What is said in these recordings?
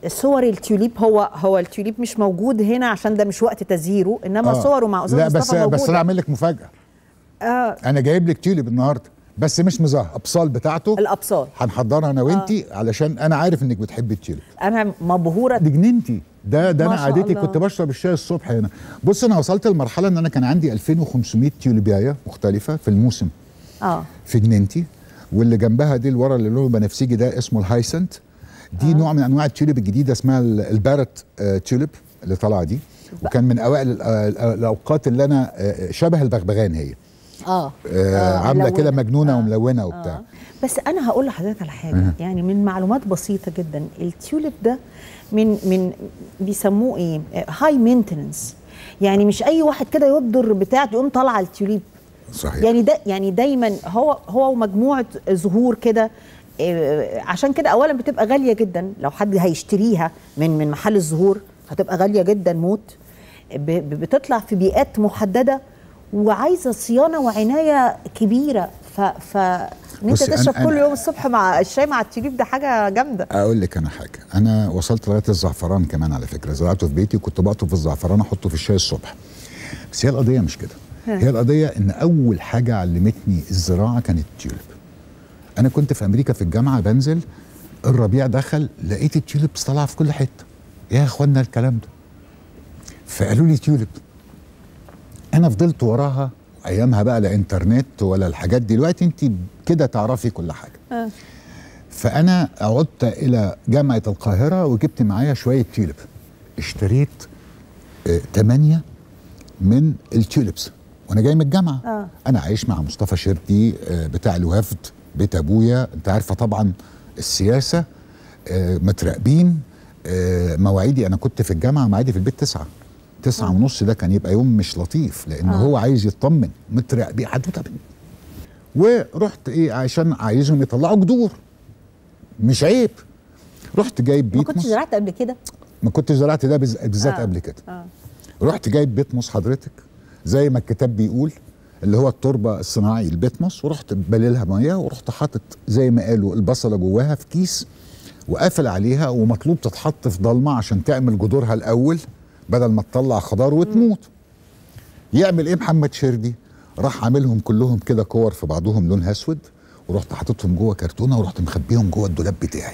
صور التيوليب هو هو التيوليب مش موجود هنا عشان ده مش وقت تزهيره انما آه. صوره مع استاذ لا مصطفى بس موجوده بس انا اعمل لك مفاجاه آه انا جايب لك تيوليب النهارده بس مش مزهر ابصال بتاعته الابصال هنحضرها انا وانتي علشان انا عارف انك بتحبي التيوليب انا مبهوره دي جننتي ده ده ما انا شاء عادتي الله. كنت بشرب الشاي الصبح هنا بص انا وصلت لمرحله ان انا كان عندي 2500 تيوليبايه مختلفه في الموسم اه في جنينتي واللي جنبها دي اللي ورا اللي لونه بنفسجي ده اسمه الهايسنت دي آه. نوع من انواع التيوليب الجديده اسمها ال- البارت آه تيوليب اللي طالعه دي وكان من اوائل ال- آه، ال- الاوقات اللي انا آه، شبه البغبغان هي اه, آه عامله ملونة. كده مجنونه وملونه وبتاع آه. بس انا هقول لحضرتك على حاجه يعني من معلومات بسيطه جدا التيوليب ده من من بيسموه ايه هاي مينتننس يعني مش اي واحد كده يبدر بتاع يقوم طالعه التيوليب صحيح يعني ده يعني دايما هو هو ومجموعه زهور كده آه، عشان كده اولا بتبقى غاليه جدا لو حد هيشتريها من من محل الزهور هتبقى غاليه جدا موت ب- ب- بتطلع في بيئات محدده وعايزه صيانه وعنايه كبيره ف ف ان انت بصي، أنا- تشرب كل أنا- يوم الصبح مع الشاي مع التيوليب ده حاجه جامده اقول لك انا حاجه انا وصلت لغايه الزعفران كمان على فكره زرعته في بيتي كنت بقطف الزعفران احطه في الشاي الصبح بس هي القضيه مش كده هي القضيه ان اول حاجه علمتني الزراعه كانت التيوليب انا كنت في امريكا في الجامعه بنزل الربيع دخل لقيت التيوليبس طالعه في كل حته يا اخوانا الكلام ده فقالوا لي تيوليب انا فضلت وراها ايامها بقى لا انترنت ولا الحاجات دي دلوقتي انت كده تعرفي كل حاجه فانا عدت الى جامعه القاهره وجبت معايا شويه تيوليب اشتريت آه، تمانية من التيوليبس وانا جاي من الجامعه آه. انا عايش مع مصطفى شردي آه، بتاع الوفد بيت ابويا انت عارفه طبعا السياسه آه، متراقبين آه، مواعيدي انا كنت في الجامعه مواعيدي في البيت تسعة تسعة ونص ده كان يبقى يوم مش لطيف لان آه. هو عايز يطمن متراقبين حدوته بنت. ورحت ايه عشان عايزهم يطلعوا جذور مش عيب رحت جايب ما بيت كنتش زرعت قبل كده ما كنتش زرعت ده بز- بالذات آه. قبل كده اه رحت جايب بيتموس حضرتك زي ما الكتاب بيقول اللي هو التربه الصناعي البيتموس ورحت بليلها ميه ورحت حاطط زي ما قالوا البصله جواها في كيس وقافل عليها ومطلوب تتحط في ضلمه عشان تعمل جذورها الاول بدل ما تطلع خضار وتموت يعمل ايه محمد شردي راح عاملهم كلهم كده كور في بعضهم لونها اسود ورحت حاططهم جوه كرتونه ورحت مخبيهم جوه الدولاب بتاعي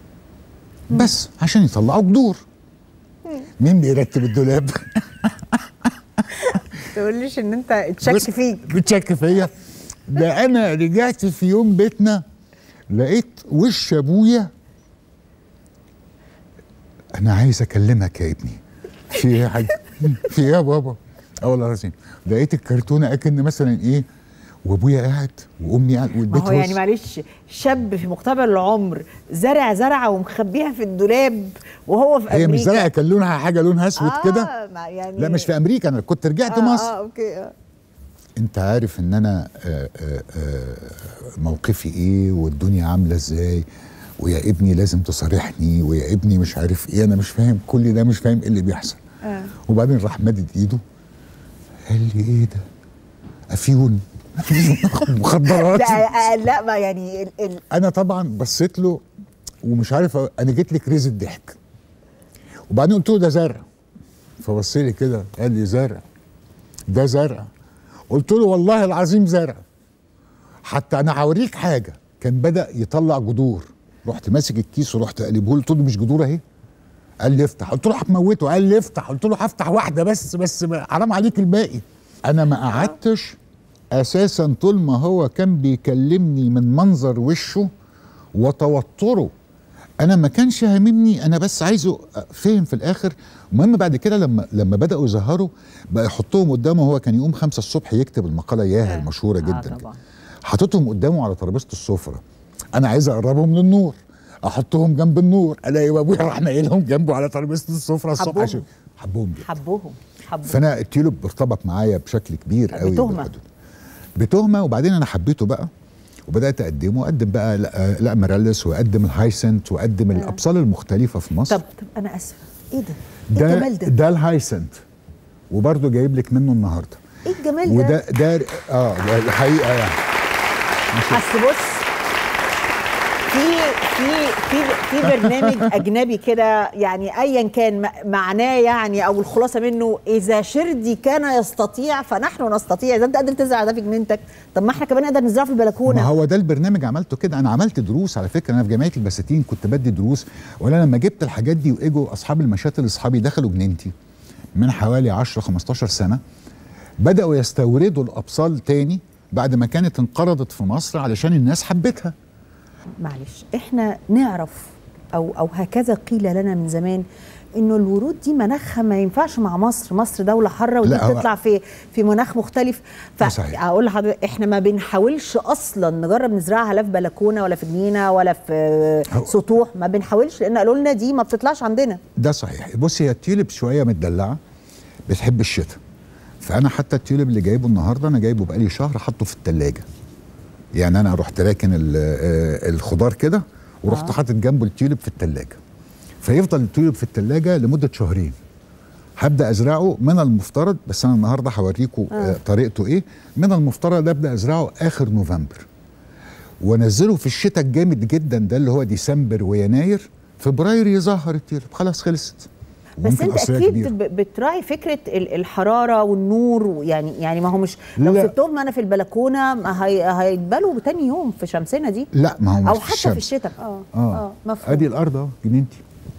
بس عشان يطلعوا جذور مين بيرتب الدولاب تقوليش ان انت اتشك بص، فيك بتشك فيا ده انا رجعت في يوم بيتنا لقيت وش ابويا انا عايز اكلمك يا ابني في ايه يا حاج في ايه يا بابا اه والله العظيم لقيت الكرتونه اكن مثلا ايه وابويا قاعد وامي قاعد ما والبيت هو يعني وسط. معلش شاب في مقتبل العمر زرع زرعه ومخبيها في الدولاب وهو في هي امريكا مش زرعه كان لونها حاجه لونها اسود آه كده ما يعني لا مش في امريكا انا كنت رجعت آه مصر اه اوكي آه. انت عارف ان انا آه، آه، آه، موقفي ايه والدنيا عامله ازاي ويا ابني لازم تصارحني ويا ابني مش عارف ايه انا مش فاهم كل ده مش فاهم ايه اللي بيحصل آه. وبعدين راح مادد ايده قال لي ايه ده افيون مخدرات لا آه، لا ما يعني ال ال انا طبعا بصيت له ومش عارف أ- انا جيت لي كريز الضحك وبعدين قلت له ده زرع فبص لي كده قال لي زرع ده زرع قلت له والله العظيم زرع حتى انا هوريك حاجه كان بدا يطلع جذور رحت ماسك الكيس ورحت قلبه له قلت له مش جذور اهي قال لي افتح قلت له هتموته قال لي افتح قلت له هفتح واحده بس بس ما- حرام عليك الباقي انا ما قعدتش اساسا طول ما هو كان بيكلمني من منظر وشه وتوتره انا ما كانش هاممني انا بس عايزه فهم في الاخر المهم بعد كده لما لما بداوا يظهروا بقى يحطهم قدامه هو كان يقوم خمسة الصبح يكتب المقاله ياها المشهوره آه جدا طبعا. حاططهم قدامه على ترابيزه السفره انا عايز اقربهم للنور احطهم جنب النور الاقي ابويا راح ناقلهم جنبه على ترابيزه السفره الصبح حبهم. عشان حبهم جدا حبوهم حبوهم فانا التيولوب ارتبط معايا بشكل كبير قوي بتهمة. بالحدود. بتهمه وبعدين انا حبيته بقى وبدات اقدمه اقدم بقى لا, لا ميراليس واقدم الهايسنت واقدم الابصال المختلفه في مصر طب طب انا اسفه ايه ده؟ ايه ده الجمال ده؟ ده الهايسنت وبرضه جايب لك منه النهارده ايه الجمال ده؟ وده ده اه ده الحقيقه يعني اصل بص في في في في برنامج اجنبي كده يعني ايا كان م- معناه يعني او الخلاصه منه اذا شردي كان يستطيع فنحن نستطيع اذا انت قادر تزرع ده في جنينتك طب ما احنا كمان نقدر نزرعه في ما البلكونه هو ده البرنامج عملته كده انا عملت دروس على فكره انا في جامعه البساتين كنت بدي دروس وانا لما جبت الحاجات دي واجوا اصحاب المشاتل اصحابي دخلوا جنينتي من حوالي 10 15 سنه بداوا يستوردوا الابصال تاني بعد ما كانت انقرضت في مصر علشان الناس حبتها معلش احنا نعرف او او هكذا قيل لنا من زمان انه الورود دي مناخها ما ينفعش مع مصر مصر دوله حاره ودي لا، هو- بتطلع في في مناخ مختلف ده صحيح. فاقول لحضرتك احنا ما بنحاولش اصلا نجرب نزرعها لا في بلكونه ولا في جنينه ولا في هو- سطوح ما بنحاولش لان قالوا لنا دي ما بتطلعش عندنا ده صحيح بصي هي التيوليب شويه متدلعه بتحب الشتاء فانا حتى التيوليب اللي جايبه النهارده انا جايبه بقالي شهر حاطه في التلاجة يعني انا رحت راكن ال- آه، الخضار كده ورحت آه. حاطط جنبه التيوليب في التلاجة فيفضل التيوليب في التلاجة لمده شهرين هبدا ازرعه من المفترض بس انا النهارده هوريكم آه. طريقته ايه من المفترض ابدا ازرعه اخر نوفمبر وانزله في الشتاء الجامد جدا ده اللي هو ديسمبر ويناير فبراير يظهر التيوليب خلاص خلصت بس ممكن انت قصرية اكيد كبيرة. ب- بتراعي فكره ال- الحراره والنور ويعني يعني ما هو مش لو لا. سبتهم انا في البلكونه ما هي هيتبلوا تاني يوم في شمسنا دي لا ما هو مش او في حتى الشمس. في الشتاء اه اه, اه, مفهوم ادي الارض اهو جنينتي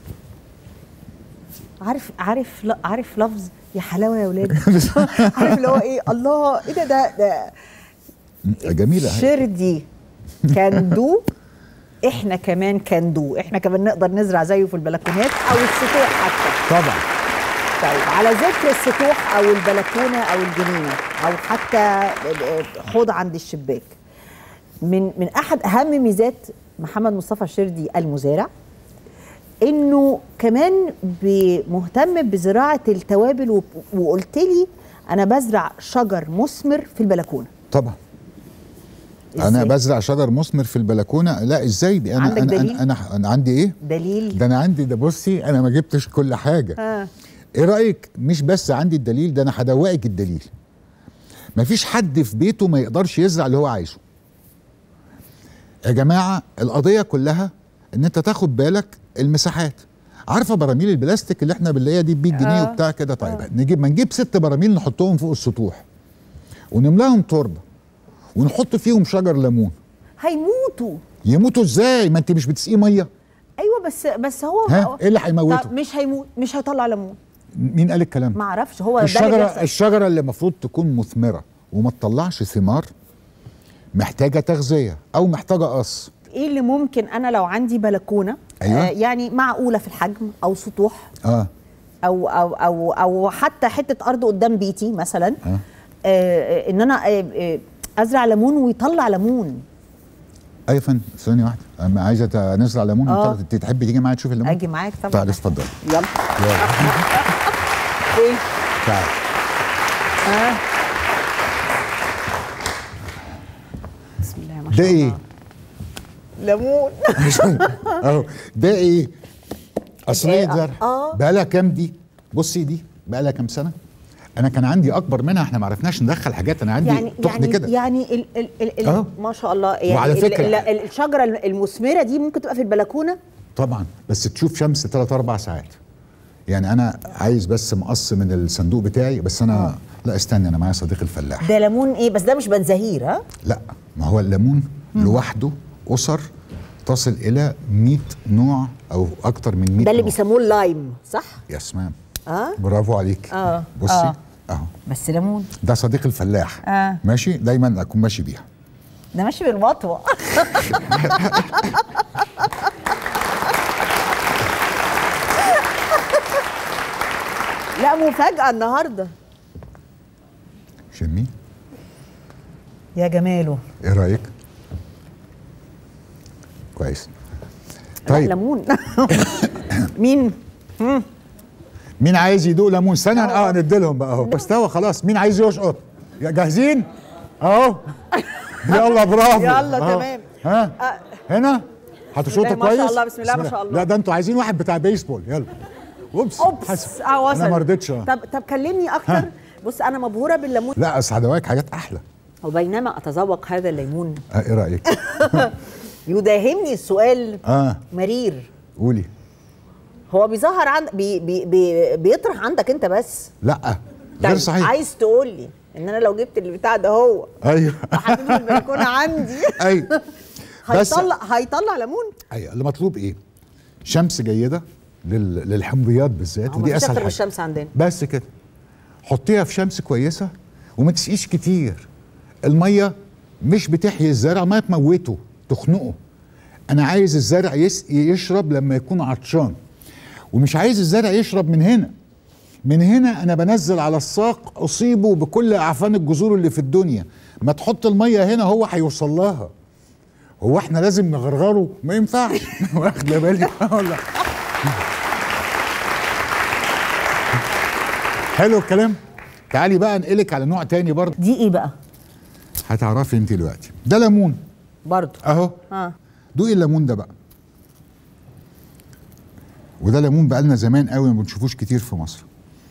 عارف عارف لا عارف لفظ يا حلاوه يا ولاد عارف اللي هو ايه الله ايه ده ده ده جميله أهي. شردي كندو احنا كمان كندو احنا كمان نقدر نزرع زيه في البلكونات او السطوح حتى طبعا طيب على ذكر السطوح او البلكونه او الجنينه او حتى حوض عند الشباك من من احد اهم ميزات محمد مصطفى الشردي المزارع انه كمان ب- مهتم بزراعه التوابل وب- وقلت لي انا بزرع شجر مثمر في البلكونه طبعا انا إزاي؟ بزرع شجر مثمر في البلكونه لا ازاي دي انا عندك أنا, دليل؟ أنا, انا انا عندي ايه دليل ده انا عندي ده بصي انا ما جبتش كل حاجه آه. ايه رايك مش بس عندي الدليل ده انا هدوقك الدليل مفيش حد في بيته ما يقدرش يزرع اللي هو عايزه يا جماعه القضيه كلها ان انت تاخد بالك المساحات عارفه براميل البلاستيك اللي احنا بنلاقيها دي ب 100 جنيه آه. وبتاع كده طيب نجيب ما نجيب ست براميل نحطهم فوق السطوح ونملاهم تربه ونحط فيهم شجر ليمون هيموتوا يموتوا ازاي ما انت مش بتسقيه ميه ايوه بس بس هو ها ايه اللي هيموته طب مش هيموت مش هيطلع ليمون مين قال الكلام ما اعرفش هو ده اللي الشجره بيحصل. الشجره اللي المفروض تكون مثمره وما تطلعش ثمار محتاجه تغذيه او محتاجه قص ايه اللي ممكن انا لو عندي بلكونه أيوة. آه يعني معقوله في الحجم او سطوح اه او او او او حتى حته ارض قدام بيتي مثلا آه. آه آه ان انا آه آه ازرع ليمون ويطلع ليمون اي فن ثانيه واحده انا عايزه ت- نزرع ليمون آه. انت تحبي تيجي معايا تشوف الليمون اجي معاك طبعا تعالي اتفضل يلا يلا ايه تعالي اه بسم الله ما ده شاء ايه الله ليمون اهو ده ايه قصريه إيه؟ زرع آه. بقى لها كام دي بصي دي بقى لها كام سنه انا كان عندي اكبر منها احنا ما عرفناش ندخل حاجات انا عندي يعني تخن يعني كده يعني ال ال ال ال آه. ما شاء الله يعني وعلى ال- فكرة- ال ال الشجره المثمره دي ممكن تبقى في البلكونه طبعا بس تشوف شمس ثلاث اربع ساعات يعني انا عايز بس مقص من الصندوق بتاعي بس انا آه. لا استنى انا معايا صديق الفلاح ده ليمون ايه بس ده مش بنزهير ها لا ما هو الليمون لوحده اسر تصل الى 100 نوع او اكتر من 100 ده اللي نوع. بيسموه اللايم صح يا سمام اه برافو عليك آه. بصي آه. اهو بس ليمون ده صديق الفلاح آه. ماشي دايما اكون ماشي بيها ده ماشي بالمطوه لا مفاجأة النهاردة شمي يا جماله ايه رايك كويس طيب طيب ليمون مين مين عايز يدوق ليمون استنى آه. اه نديلهم بقى اهو استوى خلاص مين عايز يشقط يا جاهزين اهو يلا برافو يلا أهو. تمام. ها آه. هنا هتشوطوا الله، ما شاء كويس الله، بسم الله ما شاء الله. لا ده انتوا عايزين واحد بتاع بيسبول يلا اوبس اوبس حسب. اه وصل انا ما رضيتش آه. طب طب كلمني اكتر ها. بص انا مبهوره بالليمون لا اصل هدواك حاجات احلى وبينما اتذوق هذا الليمون آه، ايه رايك يداهمني السؤال اه مرير قولي هو بيظهر عند بي بي بي بيطرح عندك انت بس لا غير طيب، صحيح عايز تقول لي ان انا لو جبت البتاع ده هو ايوه وحطيته في البلكونه عندي ايوه بس هيطلع هيطلع ليمون ايوه اللي مطلوب ايه؟ شمس جيده لل... للحمضيات بالذات هو ودي مفيش اسهل اكتر من حاجه الشمس عندنا بس كده حطيها في شمس كويسه وما تسقيش كتير الميه مش بتحيي الزرع ما تموته تخنقه انا عايز الزرع يسقي يشرب لما يكون عطشان ومش عايز الزرع يشرب من هنا من هنا انا بنزل على الساق اصيبه بكل اعفان الجذور اللي في الدنيا ما تحط الميه هنا هو هيوصل لها هو احنا لازم نغرغره ما ينفعش واخده بالي ولا حلو الكلام تعالي بقى انقلك على نوع تاني برضه دي ايه بقى هتعرفي انت دلوقتي ده ليمون برضو اهو اه دوقي الليمون ده بقى وده ليمون بقالنا زمان قوي ما بنشوفوش كتير في مصر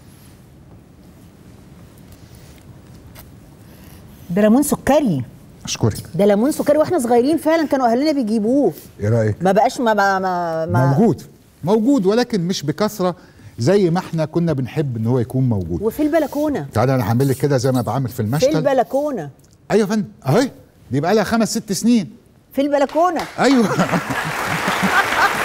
ده ليمون سكري اشكرك ده ليمون سكري واحنا صغيرين فعلا كانوا اهلنا بيجيبوه ايه رايك ما بقاش ما ما ما, ما موجود موجود ولكن مش بكثره زي ما احنا كنا بنحب ان هو يكون موجود وفي البلكونه تعالى انا هعمل لك كده زي ما بعمل في في المشتل البلكونه ايوه يا فندم اهي دي بقى لها خمس ست سنين في البلكونه ايوه